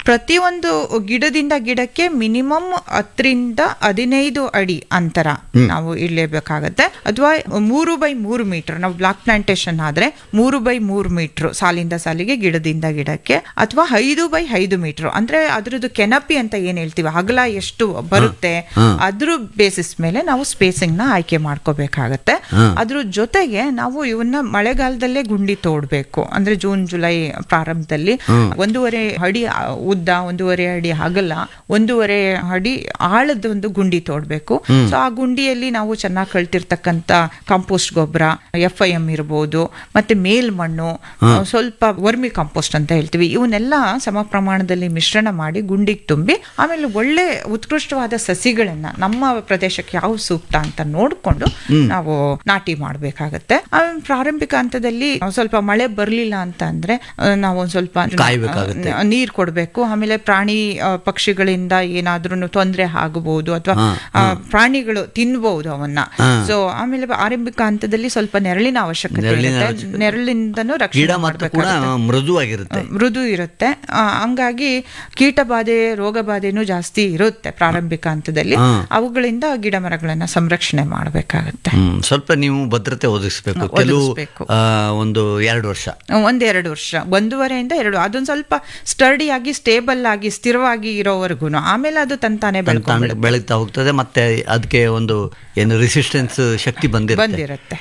ಪ್ರತಿಯೊಂದು ಗಿಡದಿಂದ ಗಿಡಕ್ಕೆ ಮಿನಿಮಮ್ ಹತ್ತರಿಂದ ಹದಿನೈದು ಅಡಿ ಅಂತರ ನಾವು ಇಡಲೇಬೇಕಾಗತ್ತೆ ಅಥವಾ ಮೂರು ಬೈ ಮೂರು ಮೀಟರ್ ನಾವು ಬ್ಲಾಕ್ ಪ್ಲಾಂಟೇಶನ್ ಆದ್ರೆ ಮೂರು ಬೈ ಮೂರು ಮೀಟರ್ ಸಾಲಿಂದ ಸಾಲಿಗೆ ಗಿಡದಿಂದ ಗಿಡಕ್ಕೆ ಅಥವಾ ಐದು ಬೈ ಐದು ಮೀಟರ್ ಅಂದ್ರೆ ಅದ್ರದ್ದು ಕೆನಪಿ ಅಂತ ಏನ್ ಹೇಳ್ತೀವಿ ಅಗಲ ಎಷ್ಟು ಬರುತ್ತೆ ಅದ್ರ ಬೇಸಿಸ್ ಮೇಲೆ ನಾವು ಸ್ಪೇಸಿಂಗ್ ನ ಆಯ್ಕೆ ಮಾಡ್ಕೋಬೇಕಾಗತ್ತೆ ಅದ್ರ ಜೊತೆಗೆ ನಾವು ಇವನ್ನ ಮಳೆಗಾಲದಲ್ಲೇ ಗುಂಡಿ ತೋಡ್ಬೇಕು ಅಂದ್ರೆ ಜೂನ್ ಜುಲೈ ಪ್ರಾರಂಭದಲ್ಲಿ ಒಂದೂವರೆ ಅಡಿ ಆ, ಉದ್ದ ಒಂದೂವರೆ ಅಡಿ ಅಗಲ ಒಂದೂವರೆ ಅಡಿ ಆಳದ ಒಂದು ಗುಂಡಿ ತೋಡ್ಬೇಕು ಸೊ ಆ ಗುಂಡಿಯಲ್ಲಿ ನಾವು ಚೆನ್ನಾಗಿ ಕಳ್ತಿರ್ತಕ್ಕಂತ ಕಾಂಪೋಸ್ಟ್ ಗೊಬ್ಬರ ಎಫ್ ಐ ಎಂ ಇರ್ಬೋದು ಮತ್ತೆ ಮೇಲ್ಮಣ್ಣು ಸ್ವಲ್ಪ ವರ್ಮಿ ಕಾಂಪೋಸ್ಟ್ ಅಂತ ಹೇಳ್ತೀವಿ ಇವನ್ನೆಲ್ಲ ಸಮ ಪ್ರಮಾಣದಲ್ಲಿ ಮಿಶ್ರಣ ಮಾಡಿ ಗುಂಡಿಗೆ ತುಂಬಿ ಆಮೇಲೆ ಒಳ್ಳೆ ಉತ್ಕೃಷ್ಟವಾದ ಸಸಿಗಳನ್ನ ನಮ್ಮ ಪ್ರದೇಶಕ್ಕೆ ಯಾವ ಸೂಕ್ತ ಅಂತ ನೋಡ್ಕೊಂಡು ನಾವು ನಾಟಿ ಮಾಡ್ಬೇಕಾಗತ್ತೆ ಆಮೇಲೆ ಪ್ರಾರಂಭಿಕ ಹಂತದಲ್ಲಿ ಸ್ವಲ್ಪ ಮಳೆ ಬರ್ಲಿಲ್ಲ ಅಂತ ಅಂದ್ರೆ ಆ, ನಾವು ಒಂದ್ ಸ್ವಲ್ಪ ಕಾಯ್ಬೇಕಾಗತ್ತೆ. ಆ, ನೀರ್ ಕೊಡ್ಬೇಕು ಆಮೇಲೆ ಪ್ರಾಣಿ ಆ, ಪಕ್ಷಿಗಳಿಂದ ಏನಾದ್ರೂ ತೊಂದರೆ ಆಗಬಹುದು ಅಥವಾ ಪ್ರಾಣಿಗಳು ತಿನ್ಬಹುದು ಅವನ್ನ ಸೊ ಆಮೇಲೆ ಆರಂಭಿಕ ಹಂತದಲ್ಲಿ ಸ್ವಲ್ಪ ನೆರಳಿನ ಅವಶ್ಯಕತೆ ನೆರಳಿನ ಇರುತ್ತೆ ನೆರಳಿಂದನೂ ಗಿಡ ರಕ್ಷಣೆ ಮತ್ತು ಕೂಡ ಮಾಡ್ಬೇಕಾಗುತ್ತೆ. ಮೃದುವಾಗಿರುತ್ತೆ ಮೃದು ಇರುತ್ತೆ ಆ, ಹಂಗಾಗಿ ಕೀಟ ಬಾಧೆ ರೋಗ ಬಾಧೆನೂ ಜಾಸ್ತಿ ಇರುತ್ತೆ ಪ್ರಾರಂಭಿಕ ಹಂತದಲ್ಲಿ ಅವುಗಳಿಂದ ಗಿಡ ಮರಗಳನ್ನ ಸಂರಕ್ಷಣೆ ಮಾಡಬೇಕಾಗತ್ತೆ ಹ್ಮ್ ಸ್ವಲ್ಪ ನೀವು ಭದ್ರತೆ ಒದಗಿಸ್ಬೇಕು ಕೆಲವು ಒದಗಿಸ್ಬೇಕು. ಆ, ಒಂದು ಎರಡು ವರ್ಷ ಒಂದೆರಡು ವರ್ಷ ಒಂದೂವರೆಯಿಂದ ಎರಡು ಅದೊಂದು ಸ್ವಲ್ಪ ಸ್ಟಡಿ ಆಗಿ ಸ್ಟೇಬಲ್ ಆಗಿ ಸ್ಥಿರವಾಗಿ ಇರೋವರೆಗೂ ಆಮೇಲೆ ಅದು ತಂತಾನೆ ತಾನು ಬೆಳ್ಕೊಂಡ್ಬಿಡುತ್ತೆ ಬೆಳೀತಾ ಹೋಗ್ತದೆ ಮತ್ತೆ ಅದಕ್ಕೆ ಒಂದು ಏನು ರೆಸಿಸ್ಟೆನ್ಸ್ ಶಕ್ತಿ ಬಂದಿರುತ್ತೆ ಬಂದಿರುತ್ತೆ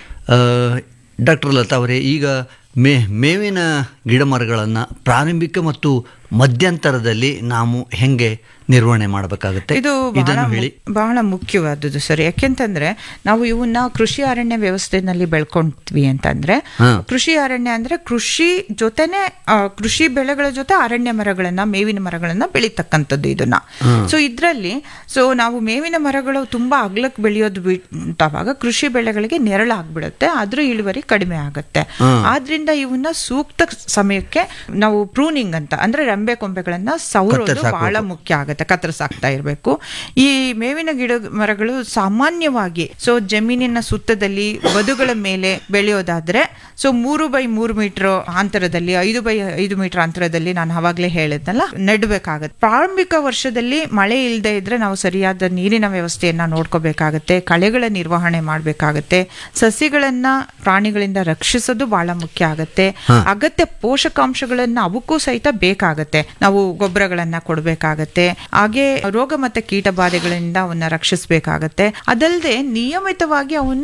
ಡಾಕ್ಟರ್ ಲತಾ ಅವರೇ ಈಗ ಮೇ ಮೇವಿನ ಗಿಡ ಮರಗಳನ್ನು ಪ್ರಾರಂಭಿಕ ಮತ್ತು ಮಧ್ಯಂತರದಲ್ಲಿ ನಾವು ಹೆಂಗೆ ನಿರ್ವಹಣೆ ಮಾಡಬೇಕಾಗುತ್ತೆ ಇದು ಬಹಳ ಇದನ್ನು ಮು- ಹೇಳಿ ಬಹಳ ಮುಖ್ಯವಾದದ್ದು ಸರ್ ಯಾಕೆಂತಂದ್ರೆ ನಾವು ಇವನ್ನ ಕೃಷಿ ಅರಣ್ಯ ವ್ಯವಸ್ಥೆನಲ್ಲಿ ಬೆಳ್ಕೊಂಡ್ವಿ ಅಂತಂದ್ರೆ ಹಾ. ಕೃಷಿ ಅರಣ್ಯ ಅಂದ್ರೆ ಕೃಷಿ ಜೊತೆನೆ ಆ, ಕೃಷಿ ಬೆಳೆಗಳ ಜೊತೆ ಅರಣ್ಯ ಮರಗಳನ್ನ ಮೇವಿನ ಮರಗಳನ್ನ ಬೆಳೀತಕ್ಕಂಥದ್ದು ಇದನ್ನ ಸೊ ಇದ್ರಲ್ಲಿ ಸೊ ನಾವು ಮೇವಿನ ಮರಗಳು ತುಂಬಾ ಅಗ್ಲಕ್ ಬೆಳೆಯೋದು ಬಿಟ್ಟವಾಗ ಕೃಷಿ ಬೆಳೆಗಳಿಗೆ ನೆರಳಾಗ್ಬಿಡುತ್ತೆ ಅದ್ರ ಇಳುವರಿ ಕಡಿಮೆ ಆಗುತ್ತೆ ಆದ್ರಿಂದ ಇವನ್ನ ಸೂಕ್ತ ಸಮಯಕ್ಕೆ ನಾವು ಪ್ರೂನಿಂಗ್ ಅಂತ ಅಂದ್ರೆ ರೆಂಬೆ ಕೊಂಬೆಗಳನ್ನ ಸೌರೋದು ಕತ್ತರ್ಸಾಕ್ಬೇಕು. ಬಹಳ ಮುಖ್ಯ ಆಗುತ್ತೆ ಕತ್ತರಿಸಾಕ್ತಾ ಇರಬೇಕು ಈ ಮೇವಿನ ಗಿಡ ಮರಗಳು ಸಾಮಾನ್ಯವಾಗಿ ಸೊ ಜಮೀನಿನ ಸುತ್ತದಲ್ಲಿ ಬದುಗಳ ಮೇಲೆ ಬೆಳೆಯೋದಾದ್ರೆ ಸೊ ಮೂರು ಬೈ ಮೂರು ಮೀಟರ್ ಅಂತರದಲ್ಲಿ ಐದು ಬೈ ಐದು ಮೀಟರ್ ಅಂತರದಲ್ಲಿ ನಾನು ಅವಾಗಲೇ ಹೇಳಿದ್ನಲ್ಲ ನೆಡಬೇಕಾಗತ್ತೆ ಪ್ರಾರಂಭಿಕ ವರ್ಷದಲ್ಲಿ ಮಳೆ ಇಲ್ಲದೆ ಇದ್ರೆ ನಾವು ಸರಿಯಾದ ನೀರಿನ ವ್ಯವಸ್ಥೆಯನ್ನ ನೋಡ್ಕೋಬೇಕಾಗತ್ತೆ ಕಳೆಗಳ ನಿರ್ವಹಣೆ ಮಾಡಬೇಕಾಗತ್ತೆ ಸಸಿಗಳನ್ನ ಪ್ರಾಣಿಗಳಿಂದ ರಕ್ಷಿಸೋದು ಬಹಳ ಮುಖ್ಯ ಆಗತ್ತೆ ಅಗತ್ಯ ಪೋಷಕಾಂಶಗಳನ್ನ ಅವಕ್ಕೂ ಸಹಿತ ಬೇಕಾಗತ್ತೆ ನಾವು ಗೊಬ್ಬರಗಳನ್ನ ಕೊಡಬೇಕಾಗತ್ತೆ ಹಾಗೆ ರೋಗ ಮತ್ತೆ ಕೀಟ ಬಾಧೆಗಳಿಂದ ಅವನ್ನ ರಕ್ಷಿಸಬೇಕಾಗತ್ತೆ ಅದಲ್ಲದೆ ನಿಯಮಿತವಾಗಿ ಅವನ್ನ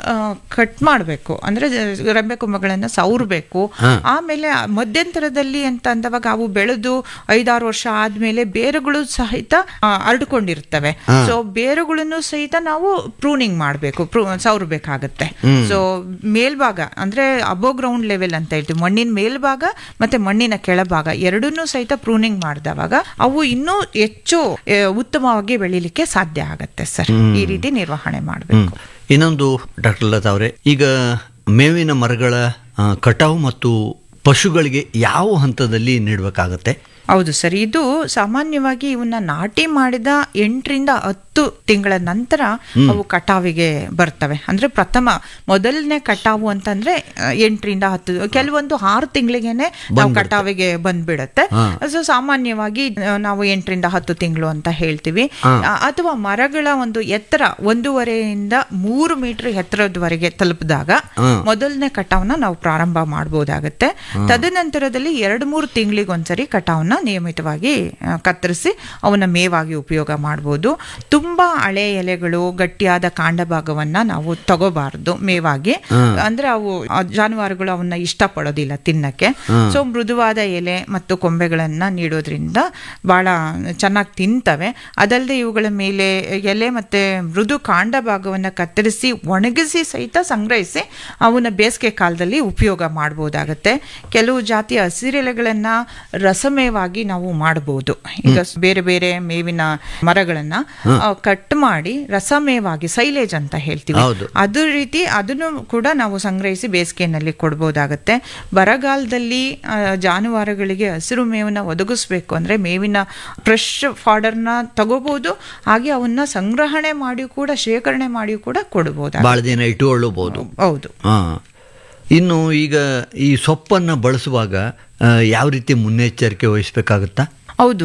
ಕಟ್ ಮಾಡಬೇಕು ಅಂದ್ರೆ ಜ- ರೆಂಬೆ ಕೊಂಬೆಗಳನ್ನ ಸೌರಬೇಕು ಆಮೇಲೆ ಆ ಮಧ್ಯಂತರದಲ್ಲಿ ಅಂತ ಅಂದವಾಗ ಅವು ಬೆಳೆದು ಐದಾರು ವರ್ಷ ಆದ್ಮೇಲೆ ಬೇರುಗಳು ಸಹಿತ ಆ, ಹರಡ್ಕೊಂಡಿರ್ತವೆ ಸೊ ಬೇರುಗಳನ್ನು ಸಹಿತ ನಾವು ಪ್ರೂನಿಂಗ್ ಮಾಡಬೇಕು ಸೌರಬೇಕಾಗತ್ತೆ ಸೊ ಮೇಲ್ಭಾಗ ಅಂದ್ರೆ ಅಬೋ ಗ್ರೌಂಡ್ ಲೆವೆಲ್ ಅಂತ ಹೇಳ್ತೀವಿ ಮಣ್ಣಿನ ಮೇಲ್ಭಾಗ ಮತ್ತೆ ಮಣ್ಣಿನ ಕೆಳಭಾಗ ಎರಡನ್ನೂ ಸಹಿತ ಪ್ರೂನಿಂಗ್ ಮಾಡಿದವಾಗ ಅವು ಇನ್ನೂ ಹೆಚ್ಚು ಆ, ಉತ್ತಮವಾಗಿ ಬೆಳಿಲಿಕ್ಕೆ ಸಾಧ್ಯ ಆಗತ್ತೆ ಸರ್ ಈ ರೀತಿ ನಿರ್ವಹಣೆ ಮಾಡಬೇಕು ಇನ್ನೊಂದು ಡಾಕ್ಟರ್ ಲತಾ ಅವರೇ ಈಗ ಮೇವಿನ ಮರಗಳ ಆ, ಕಟಾವು ಮತ್ತು ಪಶುಗಳಿಗೆ ಯಾವ ಹಂತದಲ್ಲಿ ನೀಡಬೇಕಾಗತ್ತೆ ಹೌದು ಸರ್ ಇದು ಸಾಮಾನ್ಯವಾಗಿ ಇವನ್ನ ನಾಟಿ ಮಾಡಿದ ಎಂಟರಿಂದ ಹತ್ತು ತಿಂಗಳ ನಂತರ ಅವು ಕಟಾವಿಗೆ ಬರ್ತವೆ ಅಂದ್ರೆ ಪ್ರಥಮ ಮೊದಲನೇ ಕಟಾವು ಅಂತಂದ್ರೆ ಆ, ಎಂಟರಿಂದ ಹತ್ತು ಕೆಲವೊಂದು ಆರು ತಿಂಗಳಿಗೆನೆ ನಾವು ಕಟಾವಿಗೆ ಬಂದ್ಬಿಡತ್ತೆ ಸೊ ಸಾಮಾನ್ಯವಾಗಿ ಆ, ನಾವು ಎಂಟರಿಂದ ಹತ್ತು ತಿಂಗಳು ಅಂತ ಹೇಳ್ತೀವಿ ಆ, ಅಥವಾ ಮರಗಳ ಒಂದು ಎತ್ತರ ಒಂದೂವರೆಯಿಂದ ಮೂರು ಮೀಟರ್ ಎತ್ತರದವರೆಗೆ ತಲುಪಿದಾಗ ಮೊದಲನೇ ಕಟಾವ್ನ ನಾವು ಪ್ರಾರಂಭ ಮಾಡಬಹುದಾಗತ್ತೆ ತದನಂತರದಲ್ಲಿ ಎರಡು ಮೂರು ತಿಂಗಳಿಗೊಂದ್ಸರಿ ಕಟಾವ್ನ ನಿಯಮಿತವಾಗಿ ಆ, ಕತ್ತರಿಸಿ ಅವನ್ನ ಮೇವಾಗಿ ಉಪಯೋಗ ಮಾಡಬಹುದು ತುಂಬಾ ಹಳೆ ಎಲೆಗಳು ಗಟ್ಟಿಯಾದ ಕಾಂಡ ಭಾಗವನ್ನ ನಾವು ತಗೋಬಾರದು ಮೇವಾಗಿ ಅಂದ್ರೆ ಅವು ಆ ಜಾನುವಾರುಗಳು ಅವನ್ನ ಇಷ್ಟಪಡೋದಿಲ್ಲ ತಿನ್ನಕ್ಕೆ ಸೊ ಮೃದುವಾದ ಎಲೆ ಮತ್ತು ಕೊಂಬೆಗಳನ್ನ ನೀಡೋದ್ರಿಂದ ಬಹಳ ಚೆನ್ನಾಗಿ ತಿಂತವೆ ಅದಲ್ಲದೆ ಇವುಗಳ ಮೇಲೆ ಎಲೆ ಮತ್ತೆ ಮೃದು ಕಾಂಡ ಭಾಗವನ್ನ ಕತ್ತರಿಸಿ ಒಣಗಿಸಿ ಸಹಿತ ಸಂಗ್ರಹಿಸಿ ಅವನ್ನ ಬೇಸಿಗೆ ಕಾಲದಲ್ಲಿ ಉಪಯೋಗ ಮಾಡಬಹುದಾಗತ್ತೆ ಕೆಲವು ಜಾತಿಯ ಹಸಿರೆಲೆಗಳನ್ನ ರಸಮೇವಾಗಿ ನಾವು ಮಾಡಬಹುದು ಈಗ ಸ್- ಬೇರೆ ಬೇರೆ ಮೇವಿನ ಮರಗಳನ್ನ ಕಟ್ ಮಾಡಿ ರಸಮೇವಾಗಿ ಸೈಲೇಜ್ ಅಂತ ಹೇಳ್ತೀವಿ ಹೌದು. ಅದು ರೀತಿ ಅದನ್ನು ಕೂಡ ನಾವು ಸಂಗ್ರಹಿಸಿ ಬೇಸಿಗೆಯಲ್ಲಿ ಕೊಡ್ಬೋದಾಗತ್ತೆ ಬರಗಾಲದಲ್ಲಿ ಆ, ಜಾನುವಾರುಗಳಿಗೆ ಹಸಿರು ಮೇವನ್ನ ಒದಗಿಸ್ಬೇಕು ಅಂದ್ರೆ ಮೇವಿನ ಫ್ರೆಶ್ ಫಾಡರ್ನ ತಗೋಬಹುದು ಹಾಗೆ ಅವನ್ನ ಸಂಗ್ರಹಣೆ ಮಾಡಿ ಕೂಡ ಶೇಖರಣೆ ಮಾಡಿ ಕೂಡ ಕೊಡ್ಬೋದಾಗುತ್ತೆ ಬಹಳ ದಿನ ಇಟ್ಟುಕೊಳ್ಳಬಹುದು ಹೌದು ಹಾ ಇನ್ನು ಈಗ ಈ ಸೊಪ್ಪನ್ನು ಬಳಸುವಾಗ ಆ, ಯಾವ ರೀತಿ ಮುನ್ನೆಚ್ಚರಿಕೆ ವಹಿಸಬೇಕಾಗುತ್ತಾ ಹೌದು